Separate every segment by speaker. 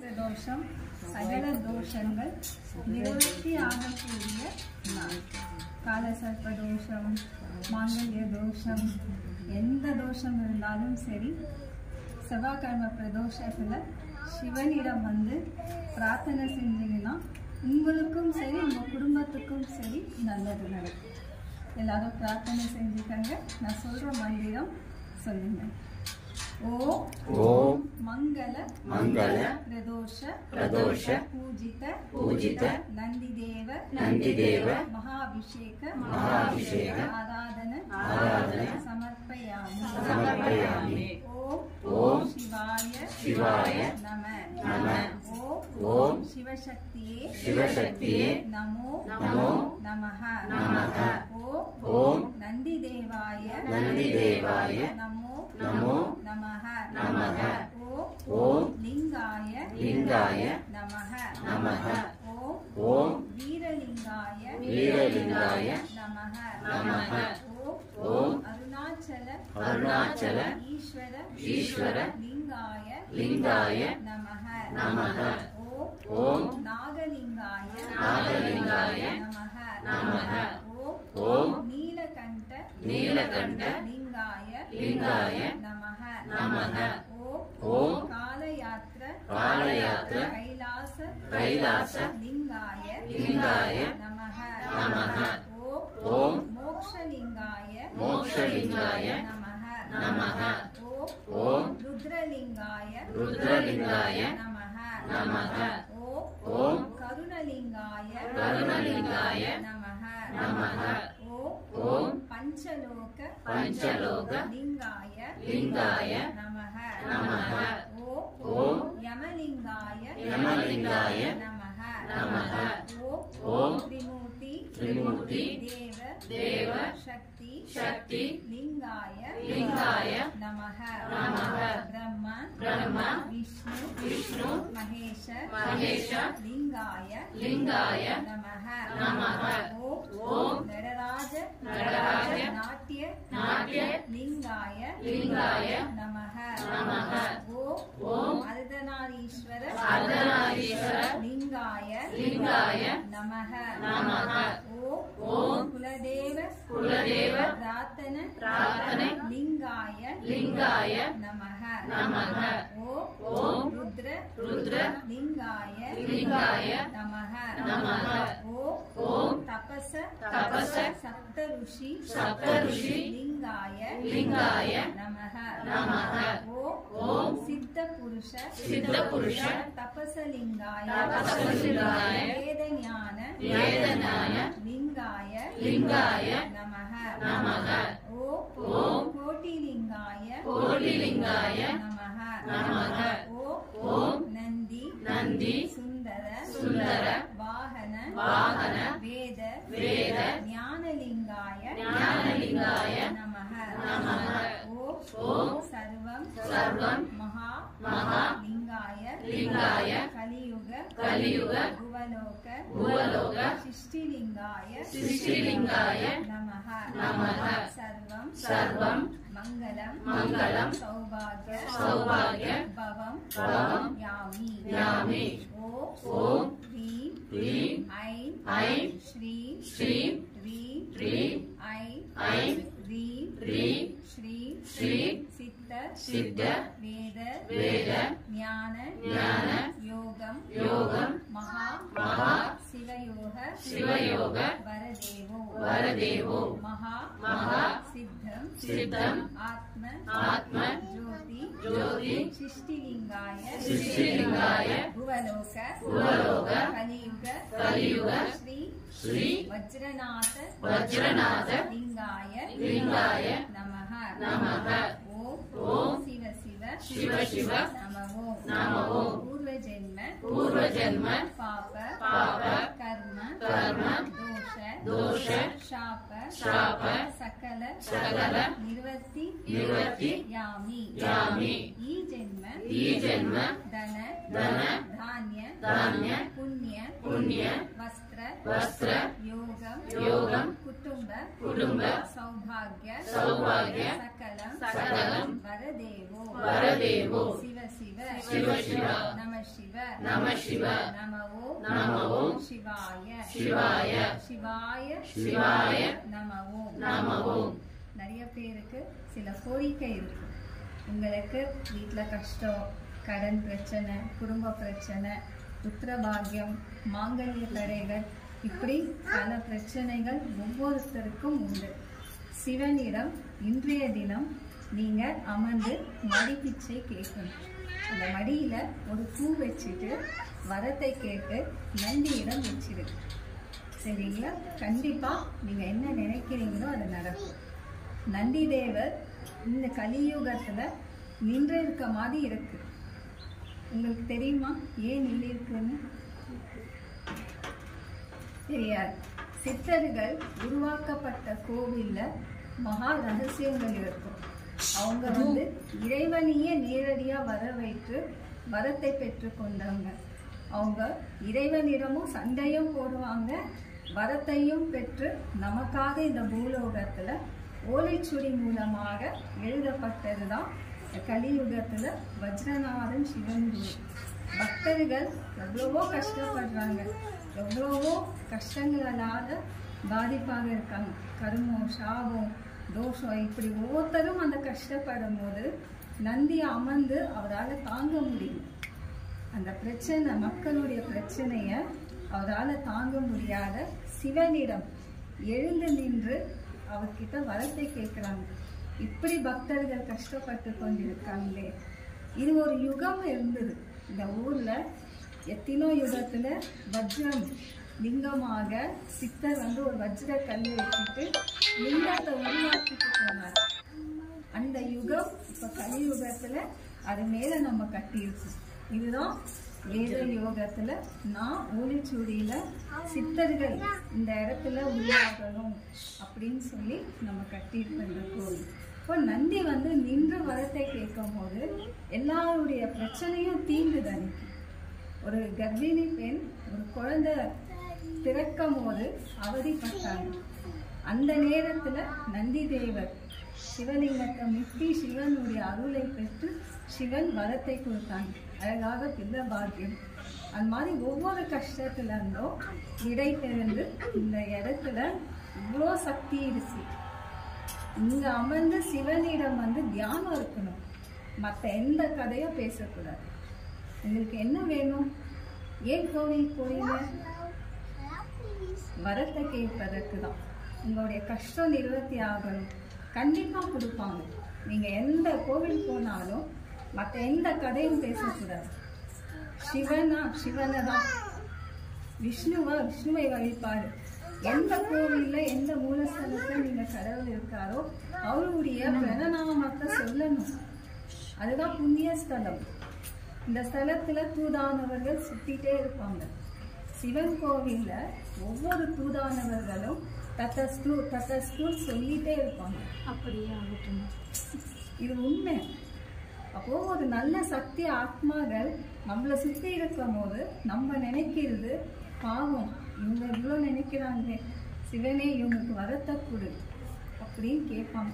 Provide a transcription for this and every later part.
Speaker 1: பிரதோஷம் சகல தோஷங்கள் நிவர்த்தி ஆகக்கூடிய நாள் காலசர்ப்ப தோஷம் மாங்கல்ய தோஷம் எந்த தோஷம் இருந்தாலும் சரி செவ்வாய்க்கிழமை பிரதோஷத்தில் சிவனிடம் வந்து பிரார்த்தனை செஞ்சீங்கன்னா உங்களுக்கும் சரி உங்கள் குடும்பத்துக்கும் சரி நல்லது நடக்கும் எல்லாரும் பிரார்த்தனை செஞ்சுக்கங்க நான் சொல்கிற மந்திரம் சொல்லுங்க ஓ
Speaker 2: ஓம்
Speaker 1: மங்கள
Speaker 2: மங்கள
Speaker 1: பிரதோஷ
Speaker 2: பிரதோஷ
Speaker 1: பூஜித
Speaker 2: பூஜித
Speaker 1: நந்திதேவ
Speaker 2: நந்திதேவ
Speaker 1: மகாபிஷேக
Speaker 2: மகாபிஷேக
Speaker 1: ஆராதன
Speaker 2: ஆராதன
Speaker 1: சமர்ப்பயாமி
Speaker 2: சமர்ப்பயாமி.
Speaker 1: ஓம்
Speaker 2: ஓம்
Speaker 1: சிவாய
Speaker 2: சிவாய
Speaker 1: நம
Speaker 2: நம.
Speaker 1: ஓம்
Speaker 2: ஓம்
Speaker 1: சிவசக்தியே
Speaker 2: சிவசக்தியே
Speaker 1: நமோ
Speaker 2: நமோ
Speaker 1: நமः
Speaker 2: நமः.
Speaker 1: ஓம்
Speaker 2: ஓம்
Speaker 1: நந்திதேவாய
Speaker 2: நந்திதேவாய
Speaker 1: நமோ
Speaker 2: நமோ
Speaker 1: நமः
Speaker 2: நமः.
Speaker 1: ஓம்
Speaker 2: ஓம்
Speaker 1: லிங்காய
Speaker 2: லிங்காய
Speaker 1: நமः
Speaker 2: நமः.
Speaker 1: ஓம்
Speaker 2: ஓம்
Speaker 1: வீரலிங்காய
Speaker 2: வீரலிங்காய
Speaker 1: நமः
Speaker 2: நமः.
Speaker 1: ஓம்
Speaker 2: ஓம்
Speaker 1: அருணாச்சல
Speaker 2: அருணாச்சல
Speaker 1: ஈஸ்வர
Speaker 2: ஈஸ்வர
Speaker 1: லிங்காய
Speaker 2: லிங்காய
Speaker 1: நமः
Speaker 2: நமः.
Speaker 1: ஓம்
Speaker 2: ஓம்
Speaker 1: நாகலிங்காய
Speaker 2: நாகலிங்காய
Speaker 1: நமः
Speaker 2: நமः.
Speaker 1: ஓம்
Speaker 2: ஓம்
Speaker 1: நீலகண்ட
Speaker 2: நீலகண்ட
Speaker 1: லிங்காய
Speaker 2: லிங்காய
Speaker 1: நமः
Speaker 2: நமः.
Speaker 1: ஓம்
Speaker 2: ஓம்
Speaker 1: காலயாத்ர
Speaker 2: காலயாத்ர
Speaker 1: கைலாச
Speaker 2: கைலாச
Speaker 1: லிங்காய
Speaker 2: லிங்காய
Speaker 1: நமः
Speaker 2: நமः.
Speaker 1: ஓம்
Speaker 2: ஓம்
Speaker 1: மோக்ஷலிங்காய
Speaker 2: மோக்ஷலிங்காய
Speaker 1: நமः
Speaker 2: நமः.
Speaker 1: ஓம்
Speaker 2: ஓம்
Speaker 1: ருத்ரலிங்காய
Speaker 2: ருத்ரலிங்காய
Speaker 1: நமः
Speaker 2: நமः.
Speaker 1: ஓம்
Speaker 2: ஓம்
Speaker 1: கருணலிங்காய
Speaker 2: கருணலிங்காய
Speaker 1: நமः
Speaker 2: நமः.
Speaker 1: ஓம்
Speaker 2: ஓம்
Speaker 1: பஞ்சலோக
Speaker 2: பஞ்சலோக
Speaker 1: லிங்காய
Speaker 2: லிங்காய
Speaker 1: நமः
Speaker 2: நமः.
Speaker 1: ஓம்
Speaker 2: ஓம்
Speaker 1: யமலிங்காய
Speaker 2: யமலிங்காய
Speaker 1: நமः
Speaker 2: நமः.
Speaker 1: ஓம்
Speaker 2: ஓம்
Speaker 1: திரிமூர்த்தி
Speaker 2: திரிமூர்த்தி
Speaker 1: தேவ
Speaker 2: தேவ
Speaker 1: சக்தி
Speaker 2: சக்தி
Speaker 1: லிங்காய
Speaker 2: லிங்காய
Speaker 1: நமः
Speaker 2: நமः.
Speaker 1: பிரம்ம
Speaker 2: பிரம்ம
Speaker 1: விஷ்ணு
Speaker 2: விஷ்ணு
Speaker 1: மகேஷ
Speaker 2: மகேஷ
Speaker 1: லிங்காய
Speaker 2: லிங்காய
Speaker 1: நமः
Speaker 2: நமः.
Speaker 1: ஓம்
Speaker 2: ஓம்
Speaker 1: நடராஜ
Speaker 2: நடராஜ
Speaker 1: நாட்டிய
Speaker 2: நாட்டிய
Speaker 1: லிங்காய
Speaker 2: லிங்காய
Speaker 1: நமः
Speaker 2: நமः.
Speaker 1: ஓம்
Speaker 2: ஓம்
Speaker 1: அர்த்தநாரீஸ்வர
Speaker 2: அர்த்தநாரீஸ்வர
Speaker 1: லிங்காய
Speaker 2: லிங்காய
Speaker 1: நமः
Speaker 2: நமः.
Speaker 1: ஓம்
Speaker 2: ஓம்
Speaker 1: குலதேவ
Speaker 2: குலதேவ
Speaker 1: பிரார்த்தன
Speaker 2: பிரார்த்தனை
Speaker 1: லிங்காய
Speaker 2: லிங்காய
Speaker 1: நமः
Speaker 2: நமः.
Speaker 1: ஓம்
Speaker 2: ஓம்
Speaker 1: ருத்ர
Speaker 2: ருத்ர
Speaker 1: லிங்காய
Speaker 2: லிங்காய
Speaker 1: நமः
Speaker 2: நமः.
Speaker 1: ஓம்
Speaker 2: ஓம்
Speaker 1: தபச
Speaker 2: தபச
Speaker 1: சப்த ருஷி
Speaker 2: சப்த ருஷி
Speaker 1: லிங்காய
Speaker 2: லிங்காய
Speaker 1: நமः
Speaker 2: நமः.
Speaker 1: ஓம்
Speaker 2: ஓம்
Speaker 1: சித்த புருஷ
Speaker 2: சித்த புருஷ
Speaker 1: தபசலிங்காய
Speaker 2: தபசலிங்காய
Speaker 1: வேத ஞான
Speaker 2: வேதஞான
Speaker 1: லிங்காய
Speaker 2: லிங்காய
Speaker 1: நமः
Speaker 2: நமः.
Speaker 1: ஓம்
Speaker 2: ஓம்
Speaker 1: கோட்டிலிங்காய
Speaker 2: கோட்டிலிங்காய
Speaker 1: நமः
Speaker 2: நமः.
Speaker 1: ஓம்
Speaker 2: ஓம்
Speaker 1: நந்தி
Speaker 2: நந்தி
Speaker 1: சுந்தர
Speaker 2: சுந்தர
Speaker 1: வாகன
Speaker 2: வாகன
Speaker 1: வேத
Speaker 2: வேத
Speaker 1: ஞானலிங்காய
Speaker 2: ஞானலிங்காய
Speaker 1: நமः
Speaker 2: நமः.
Speaker 1: ஓம்
Speaker 2: ஓம்
Speaker 1: சர்வம்
Speaker 2: சர்வம்
Speaker 1: மகா
Speaker 2: மகா
Speaker 1: லிங்காய
Speaker 2: லிங்காய
Speaker 1: கலியுக
Speaker 2: கலியுக
Speaker 1: குவலோக
Speaker 2: குவலோக
Speaker 1: சிஷ்டிலிங்காய
Speaker 2: சிஷ்டிலிங்காய
Speaker 1: நமः
Speaker 2: நமः.
Speaker 1: சர்வம்
Speaker 2: சர்வம்
Speaker 1: மங்களம்
Speaker 2: மங்களம்
Speaker 1: சௌபாகிய
Speaker 2: சௌபாகிய
Speaker 1: பவம்
Speaker 2: பவம்
Speaker 1: யாமி
Speaker 2: யாமி.
Speaker 1: ஓம்
Speaker 2: ஓம்
Speaker 1: ह्रीं
Speaker 2: ह्रीं
Speaker 1: ऐं
Speaker 2: ऐं
Speaker 1: श्रीं
Speaker 2: श्रीं
Speaker 1: ह्रीं
Speaker 2: ह्रीं
Speaker 1: ऐं
Speaker 2: ऐं
Speaker 1: ह्रीं
Speaker 2: ह्रीं
Speaker 1: श्रीं
Speaker 2: श्रीं
Speaker 1: सिद्ध
Speaker 2: सिद्ध
Speaker 1: वेद
Speaker 2: वेद
Speaker 1: ज्ञान
Speaker 2: ज्ञान
Speaker 1: योगं
Speaker 2: योगं
Speaker 1: महा
Speaker 2: महा
Speaker 1: शिवयोग
Speaker 2: शिवयोग
Speaker 1: वरदेवो
Speaker 2: वरदेवो
Speaker 1: महा
Speaker 2: महा
Speaker 1: सिद्धं
Speaker 2: सिद्धं
Speaker 1: आत्म
Speaker 2: आत्म
Speaker 1: ज्योति
Speaker 2: ज्योति
Speaker 1: शिष्टिलिङ्गाय
Speaker 2: शिष्टिलिङ्गाय
Speaker 1: भुवलोक
Speaker 2: भुवलोक
Speaker 1: कलियुग
Speaker 2: कलियुग
Speaker 1: श्री
Speaker 2: श्री
Speaker 1: वज्रनाथ
Speaker 2: वज्रनाथ
Speaker 1: लिङ्गाय
Speaker 2: लिङ्गाय
Speaker 1: नमः
Speaker 2: नमः
Speaker 1: ओम
Speaker 2: ओम
Speaker 1: शिव शिव
Speaker 2: शिव शिव
Speaker 1: नमो
Speaker 2: नमो
Speaker 1: पूर्वजन्म
Speaker 2: पूर्वजन्म
Speaker 1: पाप
Speaker 2: पाप
Speaker 1: कर्म
Speaker 2: कर्म
Speaker 1: दोष
Speaker 2: दोष
Speaker 1: शाप
Speaker 2: शाप
Speaker 1: सकल
Speaker 2: सकल
Speaker 1: निर्वृत्ति
Speaker 2: निर्वृत्ति
Speaker 1: यामि
Speaker 2: यामि
Speaker 1: ಈ ಜನ್ಮ
Speaker 2: ಈ ಜನ್ಮ
Speaker 1: ಧನ
Speaker 2: ಧನ
Speaker 1: ಧಾನ್ಯ
Speaker 2: ಧಾನ್ಯ
Speaker 1: ಪುಣ್ಯ
Speaker 2: ಪುಣ್ಯ
Speaker 1: ವಸ್ತ್ರ
Speaker 2: ವಸ್ತ್ರ
Speaker 1: ಯೋಗಂ
Speaker 2: ಯೋಗಂ
Speaker 1: ಕುಟುಂಬ
Speaker 2: ಕುಟುಂಬ
Speaker 1: ಸೌಭಾಗ್ಯ
Speaker 2: ಸೌಭಾಗ್ಯ
Speaker 1: ಸಕಲಂ
Speaker 2: ಸಕಲಂ
Speaker 1: ವರದೇವೋ
Speaker 2: ವರದೇವೋ
Speaker 1: ಶಿವ ಶಿವ
Speaker 2: ಶಿವ ಶಿವ
Speaker 1: ನಮ சிவ
Speaker 2: நம சிவ
Speaker 1: நம ஓம்
Speaker 2: நம ஓம்
Speaker 1: சிவாய
Speaker 2: சிவாய
Speaker 1: சிவாய
Speaker 2: சிவாய
Speaker 1: நம ஓம்
Speaker 2: நம ஓம்
Speaker 1: நிறைய பேருக்கு சில கோரிக்கை இருக்கு உங்களுக்கு வீட்டில் கஷ்டம் கடன் பிரச்சனை குடும்ப பிரச்சனை புத்திரபாகியம் மாங்கல்ய தடைகள் இப்படி பல பிரச்சனைகள் ஒவ்வொருத்தருக்கும் உண்டு சிவனிடம் இன்றைய தினம் நீங்க அமர்ந்து மடி பிச்சை கேட்கணும் அந்த மடியில ஒரு பூ வச்சுட்டு வரத்தை கேட்டு நந்தியிடம் வச்சிரு சரிங்களா கண்டிப்பா நீங்க என்ன நினைக்கிறீங்களோ அது நடக்கும் நந்தி தேவர் இந்த கலியுகத்துல நின்று இருக்க மாதிரி இருக்கு உங்களுக்கு தெரியுமா ஏன் நின்று இருக்குன்னு தெரியாது சித்தர்கள் உருவாக்கப்பட்ட கோவில்ல மகா ரகசியங்கள் இருக்கும் அவங்க வந்து இறைவனையே நேரடியா வர வைத்து வரத்தை பெற்று கொண்டவங்க அவங்க இறைவனிடமும் சண்டையும் போடுவாங்க வரத்தையும் பெற்று நமக்காக இந்த பூலோகத்துல ஓலைச்சுடி மூலமாக எழுதப்பட்டதுதான் கலியுகத்துல வஜ்ரநாதன் சிவன் குரு பக்தர்கள் எவ்வளவோ கஷ்டப்படுறாங்க எவ்வளவோ கஷ்டங்களால பாதிப்பாக இருக்காங்க கருமம் சாபம் தோஷம் இப்படி ஒவ்வொருத்தரும் அந்த கஷ்டப்படும் போது நந்தி அமர்ந்து அவரால் தாங்க முடியும் அந்த பிரச்சனை மக்களுடைய பிரச்சனைய அவரால் தாங்க முடியாத சிவனிடம் எழுந்து நின்று அவர்கிட்ட வரத்தை கேட்குறாங்க இப்படி பக்தர்கள் கஷ்டப்பட்டு கொண்டிருக்காங்களே இது ஒரு யுகம் இருந்தது இந்த ஊர்ல எத்தனோ யுகத்துல வஜ்ரம் லிங்கமாக சித்தர் வந்து ஒரு வஜ்ர கல்லை வச்சுட்டு லிங்கத்தை உருவாக்கிட்டு போனார் அந்த யுகம் இப்ப கலியுகத்துல அது மேல நம்ம கட்டியிருக்கோம் இதுதான் வேத யோகத்துல நான் ஓலைச்சுவடியில சித்தர்கள் இந்த இடத்துல உருவாகணும் அப்படின்னு சொல்லி நம்ம கட்டியிருக்கோம் இந்த கோவில் இப்போ நந்தி வந்து நின்று வரத்தை கேட்கும் போது எல்லாருடைய பிரச்சனையும் தீங்குது அன்னைக்கு ஒரு கர்ப்பிணி பெண் ஒரு குழந்தை பிறக்கும் போது அவதிப்பட்டாங்க அந்த நேரத்துல நந்தி தேவர் சிவலிங்கத்தை முக்கி சிவனுடைய அருளை பெற்று சிவன் வரத்தை கொடுத்தாங்க அழகாக பிள்ள பாக்கியம் அந்த மாதிரி ஒவ்வொரு கஷ்டத்துல இருந்தும் விடை பிறந்து இந்த இடத்துல இவ்வளோ சக்தி இருக்கு இங்க அமர்ந்து சிவனிடம் வந்து தியானம் இருக்கணும் மற்ற எந்த கதையும் பேசக்கூடாது உங்களுக்கு என்ன வேணும் ஏன் கோவில் போறீங்க வரத்தை கேட்பதற்கு தான் உங்களுடைய கஷ்டம் நிவர்த்தி ஆகணும் கண்டிப்பா கொடுப்பாங்க நீங்க எந்த கோவில் போனாலும் மற்ற எந்த கதையும் பேசக்கூடாது சிவனா சிவனை தான் விஷ்ணுவா விஷ்ணுவை வழிபாடு எந்த கோவில்ல எந்த மூலஸ்தலத்துல நீங்க கடவுள் இருக்காரோ அவருடைய பிரணநாமத்தை சொல்லணும் அதுதான் புண்ணிய ஸ்தலம் இந்த ஸ்தலத்துல தூதானவர்கள் சுத்திட்டே இருப்பாங்க சிவன் கோவில்ல ஒவ்வொரு தூதானவர்களும் தத்தஸ்து தத்தஸ்து சொல்லிட்டே இருப்பாங்க
Speaker 3: அப்படியே ஆகட்டும்
Speaker 1: இது உண்மை அப்போ ஒரு நல்ல சக்தி ஆத்மாக்கள் நம்மளை சுத்தி இருக்கும் போது நம்ம நினைக்கிறது பாவம் இவங்க இவ்வளோ நினைக்கிறாங்களே சிவனே இவங்களுக்கு வரத்தை கொடு அப்படின்னு கேட்பாங்க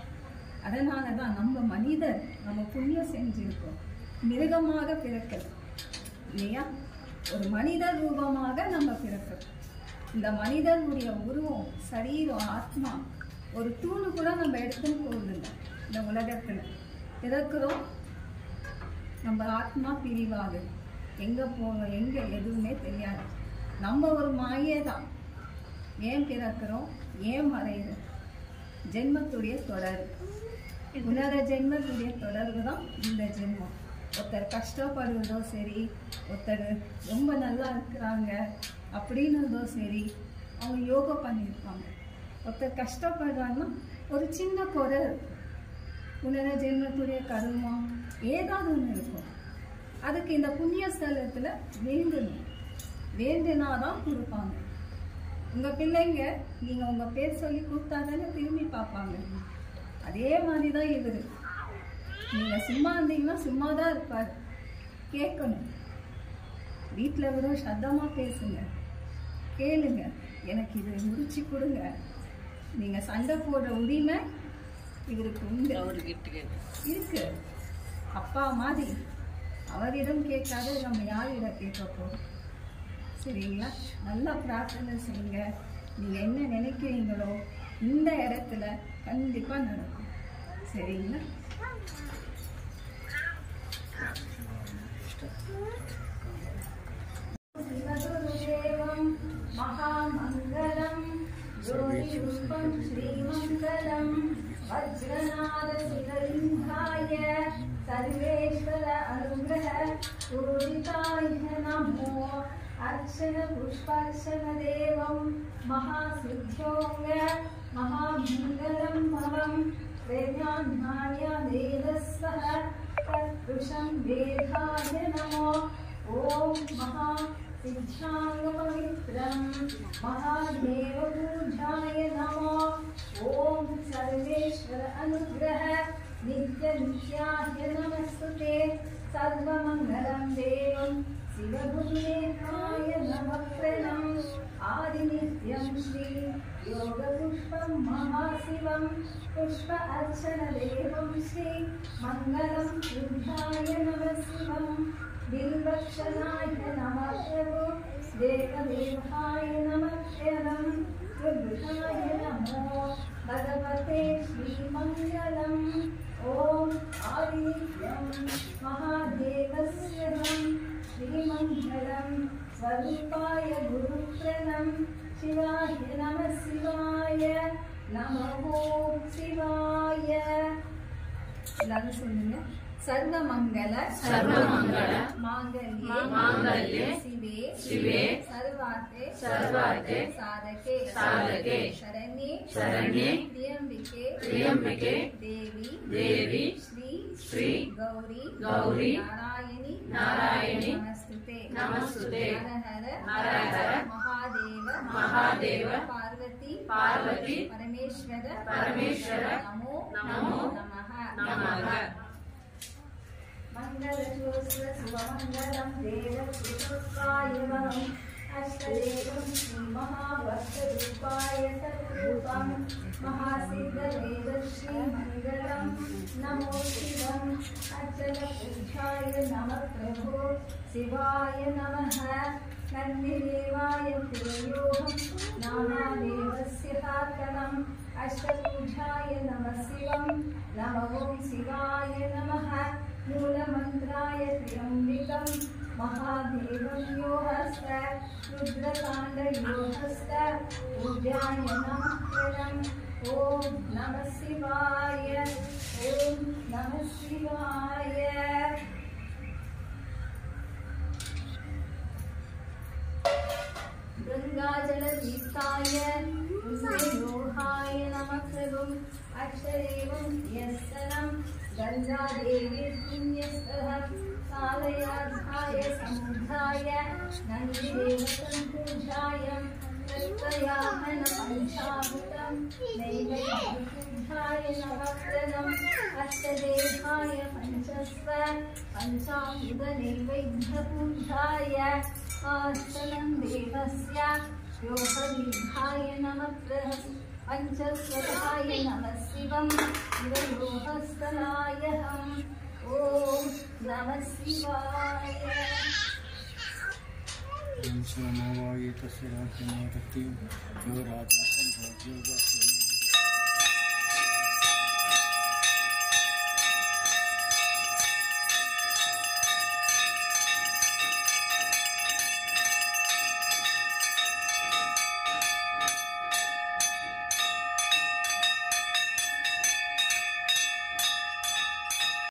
Speaker 1: அதனால தான் நம்ம மனிதர் நம்ம புண்ணியம் செஞ்சிருக்கோம் மிருகமாக பிறக்கல இல்லையா ஒரு மனிதர் ரூபமாக நம்ம பிறக்கிறோம் இந்த மனிதனுடைய உருவம் சரீரம் ஆத்மா ஒரு தூணு கூட நம்ம எடுத்துன்னு போகுதில்லை இந்த உலகத்துல பிறக்கிறோம் நம்ம ஆத்மா பிரிவாகுது எங்க போகணும் எங்க எதுவுமே தெரியாது நம்ம ஒரு மாயே தான் ஏன் பிறக்கிறோம் ஏன் மறையுது ஜென்மத்துடைய தொடர் உன்னத ஜென்மத்துடைய தொடர்பு தான் இந்த ஜென்மம் ஒருத்தர் கஷ்டப்படுவதோ சரி ஒருத்தர் ரொம்ப நல்லா இருக்கிறாங்க அப்படின்னதோ சரி அவங்க யோகா பண்ணியிருப்பாங்க ஒருத்தர் கஷ்டப்படுறாங்கன்னா ஒரு சின்ன குறை இருக்கும் உன்னத ஜென்மத்துடைய கருமம் ஏதாவது ஒன்று இருக்கும் அதுக்கு இந்த புண்ணிய ஸ்தலத்தில் வேண்டணும் வேண்டுனாதான் கொடுப்பாங்க உங்க பிள்ளைங்க நீங்க உங்க பேர் சொல்லி கூப்பிட்டா தானே திரும்பி பார்ப்பாங்க அதே மாதிரி தான் இவரு நீங்க சும்மா இருந்தீங்கன்னா சும்மா தான் இருப்பார் கேட்கணும் வீட்டில் வெறும் சத்தமா பேசுங்க கேளுங்க எனக்கு இது முடிச்சு கொடுங்க நீங்க சண்டை போடுற உரிமை இவருக்கு உண்டு
Speaker 2: அவரு கிட்ட கேட்க
Speaker 1: இருக்கு அப்பா மாதிரி அவரிடம் கேட்காத நம்ம யாரிடம் கேட்க போறோம் சரிங்களா நல்லா பிரார்த்தனை செய்யுங்க நீங்க என்ன நினைக்கிறீங்களோ இந்த இடத்துல கண்டிப்பா நடக்கும் சரிங்களா शिवगुरुदेवं महामङ्गलं ज्योतिरूपं श्रीमङ्गलं वज्रनादशिवलिङ्गाय सर्वेश्वर अनुग्रह पूजिताय नमो अर्चन पुष्पार्चनदेवं महासिद्ध्योङ्ग महामङ्गलं भवं वेदान्नाय देवस्वः तत्पुरुषं वेदाय नमो ॐ महा सिद्धाङ्गपवित्रं महादेवपूजाय नमो ॐ सर्वेश्वर अनुग्रह नित्यनित्याय नमस्तुते सर्वमङ्गलं देवं शिवगुरुदेवाय नमः आदिनित्यं श्री योगपुष्पं महाशिवं पुष्प अर्चनदेवं श्री मङ्गलं बुद्धाय नमः शिवं बिल्वक्षणाय नमः प्रभु देवदेवाय नमः शरणं रुद्राय नमो भगवते श्रीमङ्गलम् ॐ आदिनित्यं महादेवस्य श्रीमङ्गलं स्वरूपाय गुरुप्रणं शिवाय नमः शिवाय नमो शिवाय எல்லாரும் சொல்லுங்க சர்வமங்கல
Speaker 2: சர்வமங்கள
Speaker 1: மாங்கல்யே
Speaker 2: மாங்கல்யே
Speaker 1: சிவே
Speaker 2: சிவே
Speaker 1: சர்வார்த்தே
Speaker 2: சர்வார்த்தே
Speaker 1: சாதகே
Speaker 2: சாதகே
Speaker 1: சரண்யே
Speaker 2: சரண்யே
Speaker 1: திரியம்பிகே
Speaker 2: திரியம்பிகே
Speaker 1: தேவி
Speaker 2: தேவி
Speaker 1: ஸ்ரீ
Speaker 2: ஸ்ரீ
Speaker 1: கௌரி
Speaker 2: கௌரி
Speaker 1: நாராயணி
Speaker 2: நாராயணி
Speaker 1: நமஸ்துதே
Speaker 2: நமஸ்துதே
Speaker 1: ஹர
Speaker 2: ஹர ஹர
Speaker 1: மகாதேவ
Speaker 2: மகாதேவ
Speaker 1: பார்வதி
Speaker 2: பார்வதி
Speaker 1: பரமேஸ்வர
Speaker 2: பரமேஸ்வர
Speaker 1: நமோ
Speaker 2: நமோ
Speaker 1: நமः
Speaker 2: நமக
Speaker 1: मङ्गलज्योत्स्र शिवमङ्गलं देवपुरुषायवम् अष्टदेवं श्रीमहाभक्तरूपाय तद्रूपं महासिद्धवेदश्रीमङ्गलं नमो शिवम् अचलपूजाय नमः प्रभो शिवाय नमः नन्दिदेवाय प्रियोऽहं नानादेवस्य हाकणम् अष्टपूजाय नमः शिवं नमो शिवाय नमः मूलमन्त्राय त्र्यम्बिकं महादेवं यो हस्त रुद्रकाण्डयो हस्त पूजाय नमः प्रणम् ॐ नमः शिवाय ॐ नमः शिवाय गङ्गाजलदीप्ताय पुण्ययोहाय नमः प्रभुम् अक्षरेवं यस्तनं गङ्गादेवी पुण्यस्तः कालयाधाय समुद्धाय नन्दिदेवसम्पूजाय तत्त्वयाहन पञ्चाभुतं नैवेद्यपूजाय नवक्रदम् अष्टदेहाय पञ्चस्व पञ्चामृतनैवेद्यपूजाय आचलं देवस्य योगदीर्घाय नमः पञ्चस्वराय नमः शिवं शिवयोगस्थलायहम् ॐ नमः शिवाय
Speaker 3: सोमवाये तस्य राजमातत्ति यो राजा